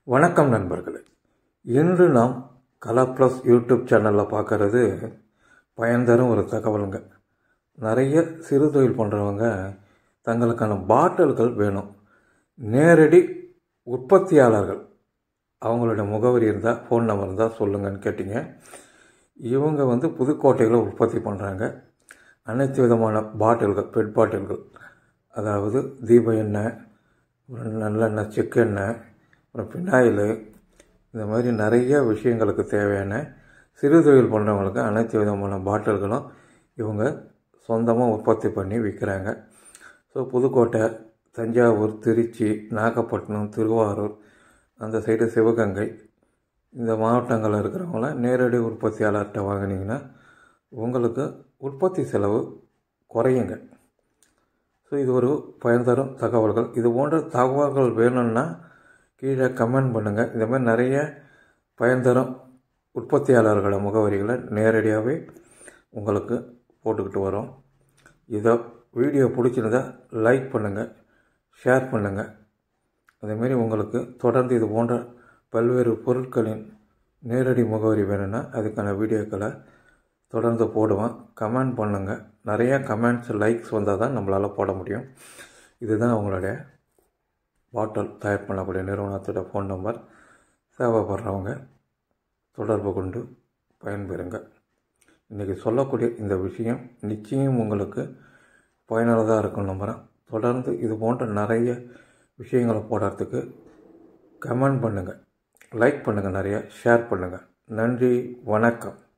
வணக்கம் நண்பர்களே இன்று நாம் கலா ப்ளஸ் யூடியூப் சேனலில் பார்க்கறது பயன் தரும் ஒரு தகவலுங்க நிறைய சிறு தொழில் பண்ணுறவங்க தங்களுக்கான பாட்டில்கள் வேணும் நேரடி உற்பத்தியாளர்கள் அவங்களோட முகவரி இருந்தால் ஃபோன் நம்பர் இருந்தால் சொல்லுங்கன்னு கேட்டிங்க இவங்க வந்து புதுக்கோட்டையில் உற்பத்தி பண்ணுறாங்க அனைத்து விதமான பாட்டில்கள் பெட் பாட்டில்கள் அதாவது தீப எண்ணெய் அப்புறம் நல்லெண்ணெய் செக்கெண்ணெய் அப்புறம் பினாயில் இந்த மாதிரி நிறைய விஷயங்களுக்கு தேவையான சிறு தொழில் பண்ணுறவங்களுக்கு அனைத்து விதமான பாட்டில்களும் இவங்க சொந்தமாக உற்பத்தி பண்ணி விற்கிறாங்க ஸோ புதுக்கோட்டை தஞ்சாவூர் திருச்சி நாகப்பட்டினம் திருவாரூர் அந்த சைடு சிவகங்கை இந்த மாவட்டங்களில் இருக்கிறவங்களாம் நேரடி உற்பத்தியாளர்கிட்ட வாங்கினீங்கன்னா உங்களுக்கு உற்பத்தி செலவு குறையுங்க ஸோ இது ஒரு பயன் தரும் தகவல்கள் இது போன்ற தகவல்கள் வேணும்னா கீழே கமெண்ட் பண்ணுங்கள் இந்த மாதிரி நிறைய பயன் தரும் உற்பத்தியாளர்களோட முகவரிகளை நேரடியாகவே உங்களுக்கு போட்டுக்கிட்டு வரோம் இதை வீடியோ பிடிச்சிருந்தா லைக் பண்ணுங்கள் ஷேர் பண்ணுங்கள் அதேமாரி உங்களுக்கு தொடர்ந்து இது போன்ற பல்வேறு பொருட்களின் நேரடி முகவரி வேணும்னா அதுக்கான வீடியோக்களை தொடர்ந்து போடுவேன் கமெண்ட் பண்ணுங்கள் நிறையா கமெண்ட்ஸ் லைக்ஸ் வந்தால் தான் நம்மளால் போட முடியும் இதுதான் அவங்களுடைய பாட்டில் தயார் பண்ணக்கூடிய நிறுவனத்தோட ஃபோன் நம்பர் தேவைப்படுறவங்க தொடர்பு கொண்டு பயன்பெறுங்க இன்றைக்கி சொல்லக்கூடிய இந்த விஷயம் நிச்சயம் உங்களுக்கு பயனுள்ளதாக இருக்கும் நம்புகிறேன் தொடர்ந்து இது போன்ற நிறைய விஷயங்களை போடுறதுக்கு கமெண்ட் பண்ணுங்கள் லைக் பண்ணுங்கள் நிறைய ஷேர் பண்ணுங்கள் நன்றி வணக்கம்